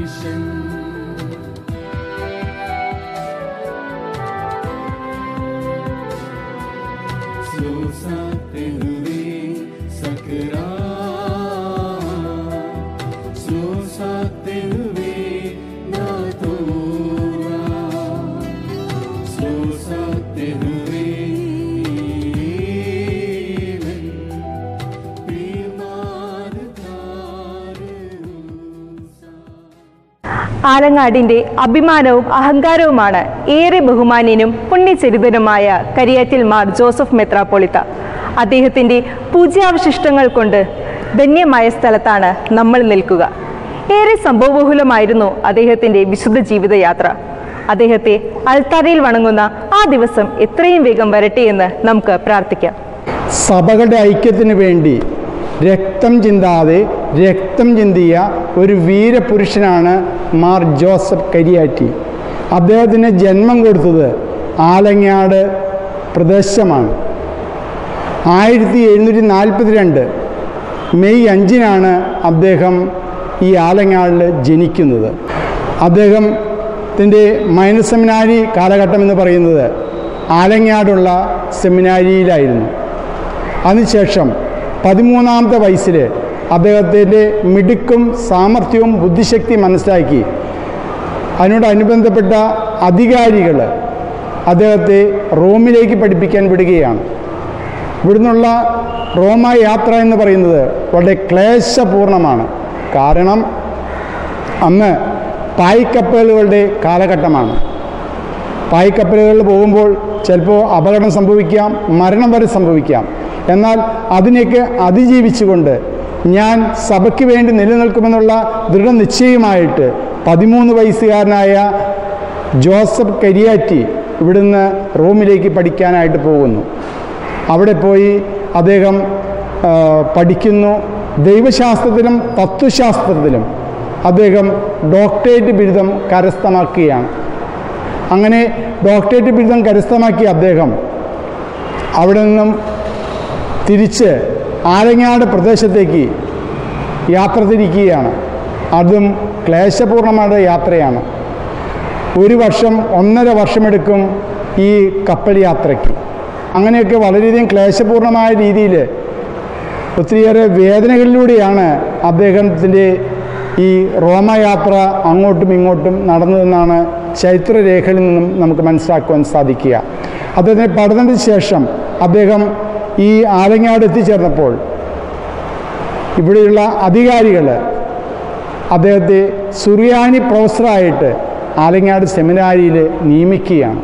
ഈശൻ Slosatte huve sakra Slosatte huve na tora Slosatte huve even Pirmad tarusa ആലങ്ങാടിന്റെ അഭിമാനവും അഹങ്കാരവുമാണ് ഏറെ ബഹുമാന്യനും പുണ്യചരിതനുമായ കരിയാറ്റിൽ Mar Joseph മെത്രാപ്പൊളിത്ത അദ്ദേഹത്തിന്റെ പൂജ്യാവശിഷ്ടങ്ങൾ കൊണ്ട് ധന്യമായ സ്ഥലത്താണ് നമ്മൾ നിൽക്കുക ഏറെ സംഭവബഹുലമായിരുന്നു അദ്ദേഹത്തിന്റെ വിശുദ്ധ ജീവിതയാത്ര അദ്ദേഹത്തെ അൽത്താരയിൽ വണങ്ങുന്ന ആ ദിവസം എത്രയും വേഗം വരട്ടെ എന്ന് നമുക്ക് പ്രാർത്ഥിക്കാം സഭകളുടെ ഐക്യത്തിന് വേണ്ടി രക്തം ചിന്താതെ രക്തം ചിന്തിയ ഒരു വീരപുരുഷനാണ് മാർ ജോസഫ് കരിയാറ്റി അദ്ദേഹത്തിന് ജന്മം കൊടുത്തത് ആലങ്ങാട് പ്രദേശമാണ് ആയിരത്തി എഴുന്നൂറ്റി നാൽപ്പത്തി രണ്ട് മെയ് അഞ്ചിനാണ് അദ്ദേഹം ഈ ആലങ്ങാടിൽ ജനിക്കുന്നത് അദ്ദേഹത്തിൻ്റെ മൈനസ് സെമിനാരി കാലഘട്ടം എന്ന് പറയുന്നത് ആലങ്ങാടുള്ള സെമിനാരിയിലായിരുന്നു അതിനുശേഷം പതിമൂന്നാമത്തെ വയസ്സിൽ അദ്ദേഹത്തിൻ്റെ മിടുക്കും സാമർഥ്യവും ബുദ്ധിശക്തിയും മനസ്സിലാക്കി അതിനോടനുബന്ധപ്പെട്ട അധികാരികൾ അദ്ദേഹത്തെ റോമിലേക്ക് പഠിപ്പിക്കാൻ വിടുകയാണ് ഇവിടുന്നുള്ള റോമ യാത്ര എന്ന് പറയുന്നത് വളരെ ക്ലേശപൂർണമാണ് കാരണം അന്ന് പായ്ക്കപ്പലുകളുടെ കാലഘട്ടമാണ് പായ്ക്കപ്പലുകളിൽ പോകുമ്പോൾ ചിലപ്പോൾ അപകടം സംഭവിക്കാം മരണം വരെ സംഭവിക്കാം എന്നാൽ അതിനെയൊക്കെ അതിജീവിച്ചുകൊണ്ട് ഞാൻ സഭയ്ക്ക് വേണ്ടി നിലനിൽക്കുമെന്നുള്ള ദൃഢനിശ്ചയമായിട്ട് പതിമൂന്ന് വയസ്സുകാരനായ ജോസഫ് കരിയാറ്റി ഇവിടുന്ന് റോമിലേക്ക് പഠിക്കാനായിട്ട് പോകുന്നു അവിടെ പോയി അദ്ദേഹം ആ, പഠിക്കുന്നു ദൈവശാസ്ത്രത്തിലും തത്വശാസ്ത്രത്തിലും അദ്ദേഹം ഡോക്ടറേറ്റ് ബിരുദം കരസ്ഥമാക്കുകയാണ് അങ്ങനെ ഡോക്ടറേറ്റ് ബിരുദം കരസ്ഥമാക്കിയ അദ്ദേഹം അവിടെ നിന്നും തിരിച്ച് ആലങ്ങാട് പ്രദേശത്തേക്ക് യാത്ര തിരിക്കുകയാണ് അതും ക്ലേശപൂർണമായ യാത്രയാണ് ഒരു വർഷം ഒന്നര വർഷമെടുക്കും ഈ കപ്പൽ യാത്രയ്ക്ക് അങ്ങനെയൊക്കെ വളരെയധികം ക്ലേശപൂർണമായ രീതിയിൽ ഒത്തിരിയേറെ വേദനകളിലൂടെയാണ് അദ്ദേഹത്തിൻ്റെ ഈ റോമയാത്ര അങ്ങോട്ടും ഇങ്ങോട്ടും നടന്നതെന്നാണ് ചരിത്രരേഖയിൽ നിന്നും നമുക്ക് മനസ്സിലാക്കുവാൻ സാധിക്കുക അദ്ദേഹത്തിൻ്റെ പഠനത്തിന് ശേഷം അദ്ദേഹം ഈ ആലങ്ങാട് എത്തിച്ചേർന്നപ്പോൾ ഇവിടെയുള്ള അധികാരികൾ അദ്ദേഹത്തെ സുറിയാനി പ്രൊഫസറായിട്ട് ആലങ്ങാട് സെമിനാരിയിൽ നിയമിക്കുകയാണ്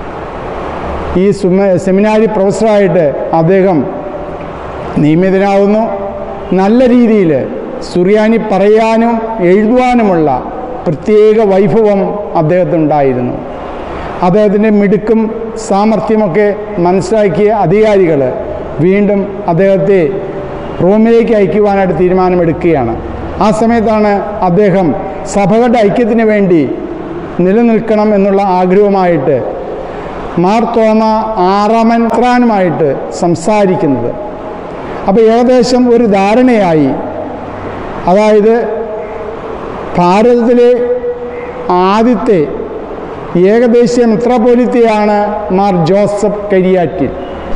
ഈ സുമ സെമിനാരി പ്രൊഫസറായിട്ട് അദ്ദേഹം നിയമിതനാവുന്നു നല്ല രീതിയിൽ സുറിയാനി പറയാനും എഴുതുവാനുമുള്ള പ്രത്യേക വൈഭവം അദ്ദേഹത്തിനുണ്ടായിരുന്നു അദ്ദേഹത്തിൻ്റെ മിടുക്കും സാമർഥ്യമൊക്കെ മനസ്സിലാക്കിയ അധികാരികൾ വീണ്ടും അദ്ദേഹത്തെ റോമിലേക്ക് അയക്കുവാനായിട്ട് തീരുമാനമെടുക്കുകയാണ് ആ സമയത്താണ് അദ്ദേഹം സഭകളുടെ ഐക്യത്തിന് വേണ്ടി നിലനിൽക്കണം എന്നുള്ള ആഗ്രഹവുമായിട്ട് മാർത്തോമ ആറാമൻ ത്രാനുമായിട്ട് സംസാരിക്കുന്നത് അപ്പോൾ ഏകദേശം ഒരു ധാരണയായി അതായത് ഭാരതത്തിലെ ആദ്യത്തെ ഏകദേശീയ മെത്രാപോലിത്തയാണ് മാർ ജോസഫ് കരിയാറ്റിൽ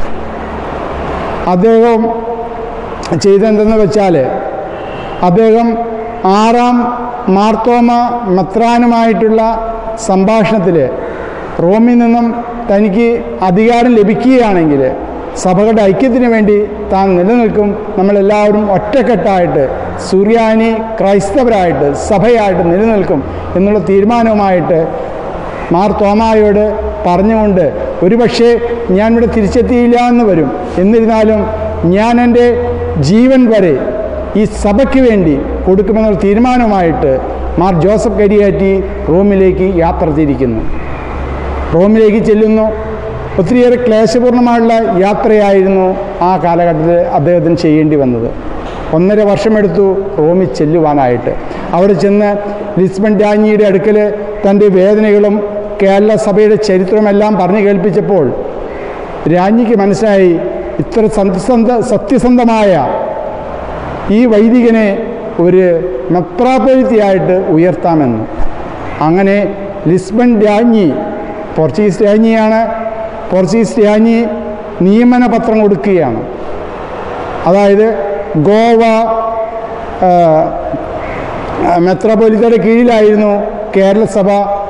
അദ്ദേഹം ചെയ്തെന്തെന്ന് വെച്ചാൽ അദ്ദേഹം ആറാം മാർത്തോമ മെത്രാനുമായിട്ടുള്ള സംഭാഷണത്തിൽ റോമിൽ നിന്നും തനിക്ക് അധികാരം ലഭിക്കുകയാണെങ്കിൽ സഭകളുടെ ഐക്യത്തിന് വേണ്ടി താൻ നിലനിൽക്കും നമ്മളെല്ലാവരും ഒറ്റക്കെട്ടായിട്ട് സുറിയാനി ക്രൈസ്തവരായിട്ട് സഭയായിട്ട് നിലനിൽക്കും എന്നുള്ള തീരുമാനവുമായിട്ട് മാർ തോമായോട് പറഞ്ഞുകൊണ്ട് ഒരുപക്ഷെ ഞാൻ ഇവിടെ തിരിച്ചെത്തിയില്ല എന്ന് വരും എന്നിരുന്നാലും ഞാൻ എൻ്റെ ജീവൻ വരെ ഈ സഭയ്ക്ക് വേണ്ടി കൊടുക്കുമെന്നുള്ള തീരുമാനവുമായിട്ട് മാർ ജോസഫ് കരിയാറ്റി റോമിലേക്ക് യാത്ര തിരിക്കുന്നു റോമിലേക്ക് ചെല്ലുന്നു ഒത്തിരിയേറെ ക്ലേശപൂർണമായുള്ള യാത്രയായിരുന്നു ആ കാലഘട്ടത്തിൽ അദ്ദേഹത്തിന് ചെയ്യേണ്ടി വന്നത് ഒന്നര വർഷമെടുത്തു റോമിൽ ചെല്ലുവാനായിട്ട് അവിടെ ചെന്ന് ലിസ്ബൺ രാജ്ഞിയുടെ അടുക്കൽ തൻ്റെ വേദനകളും കേരള സഭയുടെ ചരിത്രമെല്ലാം പറഞ്ഞു കേൾപ്പിച്ചപ്പോൾ രാജ്ഞിക്ക് മനസ്സിലായി ഇത്ര സത്യസന്ധ സത്യസന്ധമായ ഈ വൈദികനെ ഒരു മെത്രാപ്പൊലിത്തിയായിട്ട് ഉയർത്താമെന്ന് അങ്ങനെ ലിസ്ബൺ രാജ്ഞി പോർച്ചുഗീസ് രാജ്ഞിയാണ് പോർച്ചുഗീസ് രാജ്ഞി നിയമന പത്രം കൊടുക്കുകയാണ് അതായത് ഗോവ ആ, മെത്രാപ്പൊലിത്തയുടെ കീഴിലായിരുന്നു കേരളസഭ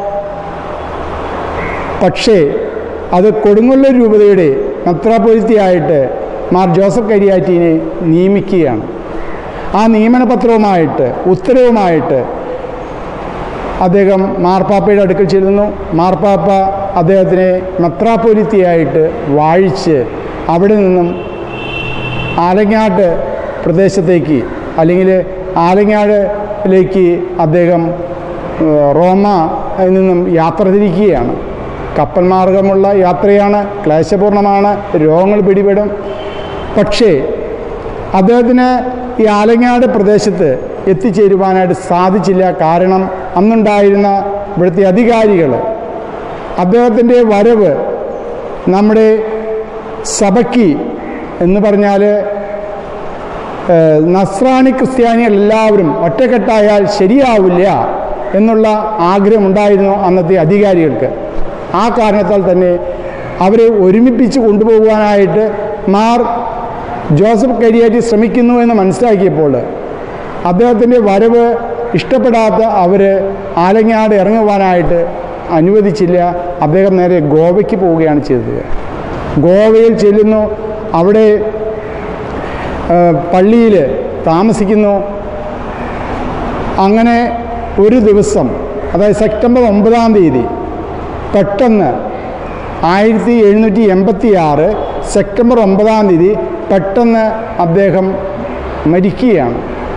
പക്ഷേ അത് കൊടുങ്ങല്ലൂർ രൂപതയുടെ മെത്രാപ്പൊലിത്തിയായിട്ട് മാർ ജോസഫ് കരിയാറ്റീനെ നിയമിക്കുകയാണ് ആ നിയമനപത്രവുമായിട്ട് ഉത്തരവുമായിട്ട് അദ്ദേഹം മാർപ്പാപ്പയുടെ അടുക്കൽ ചെല്ലുന്നു മാർപ്പാപ്പ അദ്ദേഹത്തിനെ മെത്രാപ്പൊലിത്തിയായിട്ട് വാഴിച്ച് അവിടെ നിന്നും ആലങ്ങാട്ട് പ്രദേശത്തേക്ക് അല്ലെങ്കിൽ ആലങ്ങാടിലേക്ക് അദ്ദേഹം ഏഹ്, റോമയിൽ നിന്നും യാത്ര തിരിക്കുകയാണ് കപ്പൽ മാർഗമുള്ള യാത്രയാണ് ക്ലേശപൂർണമാണ് രോഗങ്ങൾ പിടിപെടും പക്ഷേ അദ്ദേഹത്തിന് ഈ ആലങ്ങാട് പ്രദേശത്ത് എത്തിച്ചേരുവാനായിട്ട് സാധിച്ചില്ല കാരണം അന്നുണ്ടായിരുന്ന ഇവിടുത്തെ അധികാരികൾ അദ്ദേഹത്തിൻ്റെ വരവ് നമ്മുടെ സഭയ്ക്ക് എന്ന് പറഞ്ഞാൽ ഏഹ്, നസ്രാണി ക്രിസ്ത്യാനികൾ എല്ലാവരും ഒറ്റക്കെട്ടായാൽ ശരിയാവില്ല എന്നുള്ള ആഗ്രഹമുണ്ടായിരുന്നു അന്നത്തെ അധികാരികൾക്ക് ആ കാരണത്താൽ തന്നെ അവരെ ഒരുമിപ്പിച്ച് കൊണ്ടുപോകുവാനായിട്ട് മാർ ജോസഫ് കരിയാറ്റി ശ്രമിക്കുന്നു എന്ന് മനസ്സിലാക്കിയപ്പോൾ അദ്ദേഹത്തിൻ്റെ വരവ് ഇഷ്ടപ്പെടാത്ത അവർ ആലങ്ങാട് ഇറങ്ങുവാനായിട്ട് അനുവദിച്ചില്ല അദ്ദേഹം നേരെ ഗോവയ്ക്ക് പോവുകയാണ് ചെയ്തത് ഗോവയിൽ ചെല്ലുന്നു അവിടെ പള്ളിയിൽ താമസിക്കുന്നു അങ്ങനെ ഒരു ദിവസം അതായത് സെപ്റ്റംബർ ഒമ്പതാം തീയതി പെട്ടെന്ന് ആയിരത്തി എഴുന്നൂറ്റി എൺപത്തി ആറ് സെപ്റ്റംബർ ഒമ്പതാം തീയതി പെട്ടെന്ന് അദ്ദേഹം മരിക്കുകയാണ്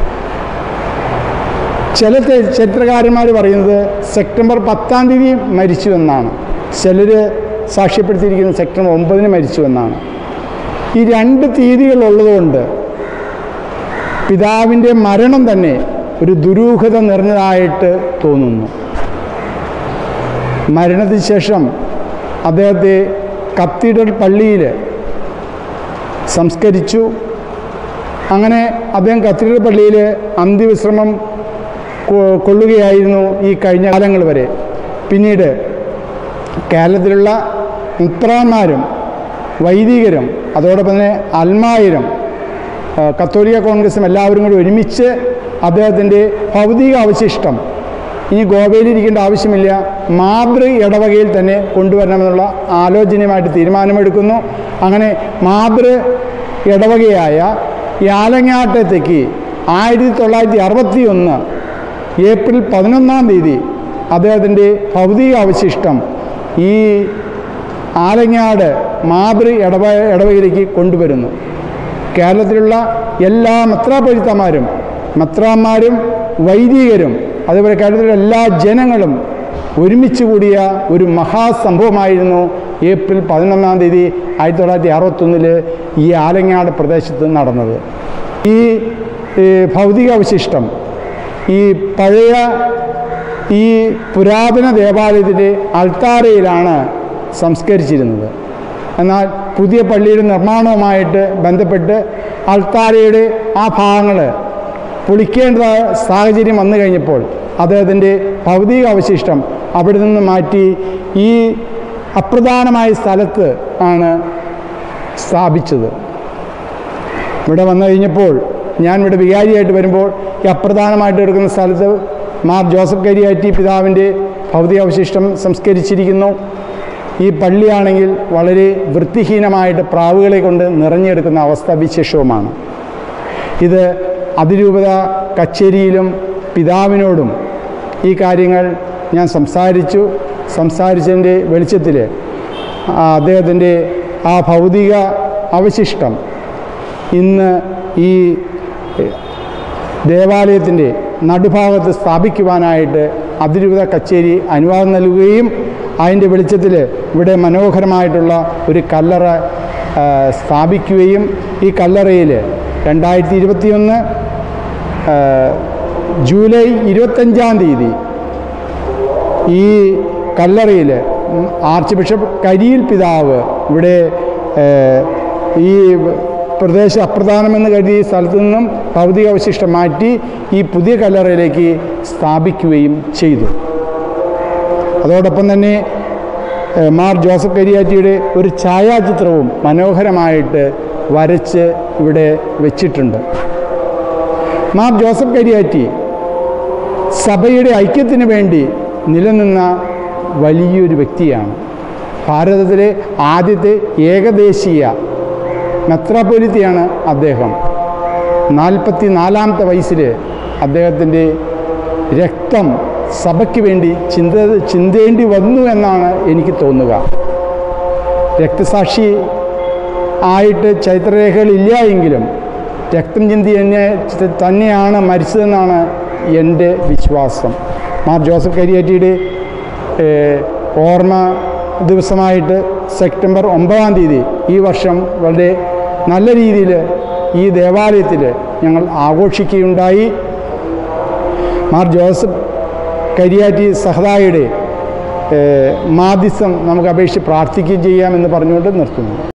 ചില ചെ- ചരിത്രകാരന്മാർ പറയുന്നത് സെപ്റ്റംബർ പത്താം തീയതി മരിച്ചു എന്നാണ് ചിലർ സാക്ഷ്യപ്പെടുത്തിയിരിക്കുന്നത് സെപ്റ്റംബർ ഒമ്പതിന് മരിച്ചു എന്നാണ് ഈ രണ്ട് തീയതികളുള്ളതുകൊണ്ട് പിതാവിൻ്റെ മരണം തന്നെ ഒരു ദുരൂഹത നിറഞ്ഞതായിട്ട് തോന്നുന്നു മരണത്തിന് ശേഷം അദ്ദേഹത്തെ കത്തീഡ്രൽ പള്ളിയിൽ സംസ്കരിച്ചു അങ്ങനെ അദ്ദേഹം കത്തീഡ്രൽ പള്ളിയിൽ അന്ത്യവിശ്രമം കൊ- കൊള്ളുകയായിരുന്നു ഈ കഴിഞ്ഞ കാലങ്ങൾ വരെ പിന്നീട് കേരളത്തിലുള്ള മിത്രാന്മാരും വൈദികരും അതോടൊപ്പം തന്നെ അൽമായരും ആ, കത്തോലിക്ക കോൺഗ്രസും എല്ലാവരും കൂടി ഒരുമിച്ച് അദ്ദേഹത്തിൻ്റെ ഭൗതിക അവശിഷ്ടം ഇനി ഗോവയിലിരിക്കേണ്ട ആവശ്യമില്ല മാതൃ ഇടവകയിൽ തന്നെ കൊണ്ടുവരണമെന്നുള്ള ആലോചനയുമായിട്ട് തീരുമാനമെടുക്കുന്നു അങ്ങനെ മാതൃ ഇടവകയായ ഈ ആലങ്ങാട്ടത്തേക്ക് ആയിരത്തി തൊള്ളായിരത്തി അറുപത്തി ഒന്ന് ഏപ്രിൽ പതിനൊന്നാം തീയതി അദ്ദേഹത്തിൻ്റെ ഭൗതിക അവശിഷ്ടം ഈ ആലങ്ങാട് മാതൃ ഇടവ ഇടവകയിലേക്ക് കൊണ്ടുവരുന്നു കേരളത്തിലുള്ള എല്ലാ മെത്രാപ്പൊലിത്തമാരും മെത്രാന്മാരും വൈദികരും അതുപോലെ കേരളത്തിലുള്ള എല്ലാ ജനങ്ങളും ഒരുമിച്ച് കൂടിയ ഒരു മഹാസംഭവമായിരുന്നു ഏപ്രിൽ പതിനൊന്നാം തീയതി ആയിരത്തി തൊള്ളായിരത്തി അറുപത്തൊന്നിൽ ഈ ആലങ്ങാട് പ്രദേശത്ത് നടന്നത് ഈ ഈ ഭൗതികാവശിഷ്ടം ഈ പഴയ ഈ പുരാതന ദേവാലയത്തിൻ്റെ അൾത്താരയിലാണ് സംസ്കരിച്ചിരുന്നത് എന്നാൽ പുതിയ പള്ളിയുടെ നിർമ്മാണവുമായിട്ട് ബന്ധപ്പെട്ട് അൾത്താരയുടെ ആ ഭാഗങ്ങൾ പൊളിക്കേണ്ട സാഹചര്യം വന്നു കഴിഞ്ഞപ്പോൾ അദ്ദേഹത്തിൻ്റെ ഭൗതിക അവശിഷ്ടം അവിടെ നിന്ന് മാറ്റി ഈ അപ്രധാനമായ സ്ഥലത്ത് ആണ് സ്ഥാപിച്ചത് ഇവിടെ വന്നു കഴിഞ്ഞപ്പോൾ ഞാൻ ഇവിടെ വികാരിയായിട്ട് വരുമ്പോൾ ഈ അപ്രധാനമായിട്ട് എടുക്കുന്ന സ്ഥലത്ത് മാർ ജോസഫ് കരിയാറ്റി പിതാവിൻ്റെ ഭൗതികാവശിഷ്ടം സംസ്കരിച്ചിരിക്കുന്നു ഈ പള്ളിയാണെങ്കിൽ വളരെ വൃത്തിഹീനമായിട്ട് പ്രാവുകളെ കൊണ്ട് നിറഞ്ഞെടുക്കുന്ന അവസ്ഥ വിശേഷവുമാണ് ഇത് അതിരൂപത കച്ചേരിയിലും പിതാവിനോടും ഈ കാര്യങ്ങൾ ഞാൻ സംസാരിച്ചു സംസാരിച്ചതിൻ്റെ വെളിച്ചത്തിൽ അദ്ദേഹത്തിൻ്റെ ആ ഭൗതിക അവശിഷ്ടം ഇന്ന് ഈ ദേവാലയത്തിൻ്റെ നടുഭാഗത്ത് സ്ഥാപിക്കുവാനായിട്ട് അതിരൂപത കച്ചേരി അനുവാദം നൽകുകയും അതിൻ്റെ വെളിച്ചത്തിൽ ഇവിടെ മനോഹരമായിട്ടുള്ള ഒരു കല്ലറ ആ, സ്ഥാപിക്കുകയും ഈ കല്ലറയിൽ രണ്ടായിരത്തി ഇരുപത്തിയൊന്ന് ജൂലൈ ഇരുപത്തഞ്ചാം തീയതി ഈ കല്ലറയിൽ ആർച്ച് ബിഷപ്പ് കരിയിൽ പിതാവ് ഇവിടെ ഏഹ്, ഈ പ്രദേശം അപ്രധാനമെന്ന് കരുതി ഈ സ്ഥലത്തു നിന്നും ഭൗതികാവശിഷ്ടം മാറ്റി ഈ പുതിയ കല്ലറയിലേക്ക് സ്ഥാപിക്കുകയും ചെയ്തു അതോടൊപ്പം തന്നെ ഏഹ്, മാർ ജോസഫ് കരിയാറ്റിയുടെ ഒരു ഛായാചിത്രവും മനോഹരമായിട്ട് വരച്ച് ഇവിടെ വെച്ചിട്ടുണ്ട് മാർ ജോസഫ് കരിയാറ്റി സഭയുടെ ഐക്യത്തിന് വേണ്ടി നിലനിന്ന വലിയൊരു വ്യക്തിയാണ് ഭാരതത്തിലെ ആദ്യത്തെ ഏകദേശീയ മെത്രാപ്പൊലിത്തിയാണ് അദ്ദേഹം നാൽപ്പത്തി നാലാമത്തെ വയസ്സിൽ അദ്ദേഹത്തിൻ്റെ രക്തം സഭയ്ക്ക് വേണ്ടി ചിന്ത ചിന്തേണ്ടി വന്നു എന്നാണ് എനിക്ക് തോന്നുക രക്തസാക്ഷി ആയിട്ട് ചരിത്രരേഖകളില്ല എങ്കിലും രക്തം ചിന്തി തന്നെ തന്നെയാണ് മരിച്ചതെന്നാണ് എൻ്റെ വിശ്വാസം മാർ ജോസഫ് കരിയാറ്റിയുടെ ഏഹ്, ഓർമ്മ ദിവസമായിട്ട് സെപ്റ്റംബർ ഒമ്പതാം തീയതി ഈ വർഷം വളരെ നല്ല രീതിയിൽ ഈ ദേവാലയത്തിൽ ഞങ്ങൾ ആഘോഷിക്കുകയുണ്ടായി മാർ ജോസഫ് കരിയാറ്റി സഹദായുടെ ഏഹ്, മാധ്യസ്ഥം നമുക്ക് അപേക്ഷിച്ച് പ്രാർത്ഥിക്കുകയും ചെയ്യാമെന്ന് പറഞ്ഞുകൊണ്ട് നിർത്തുന്നു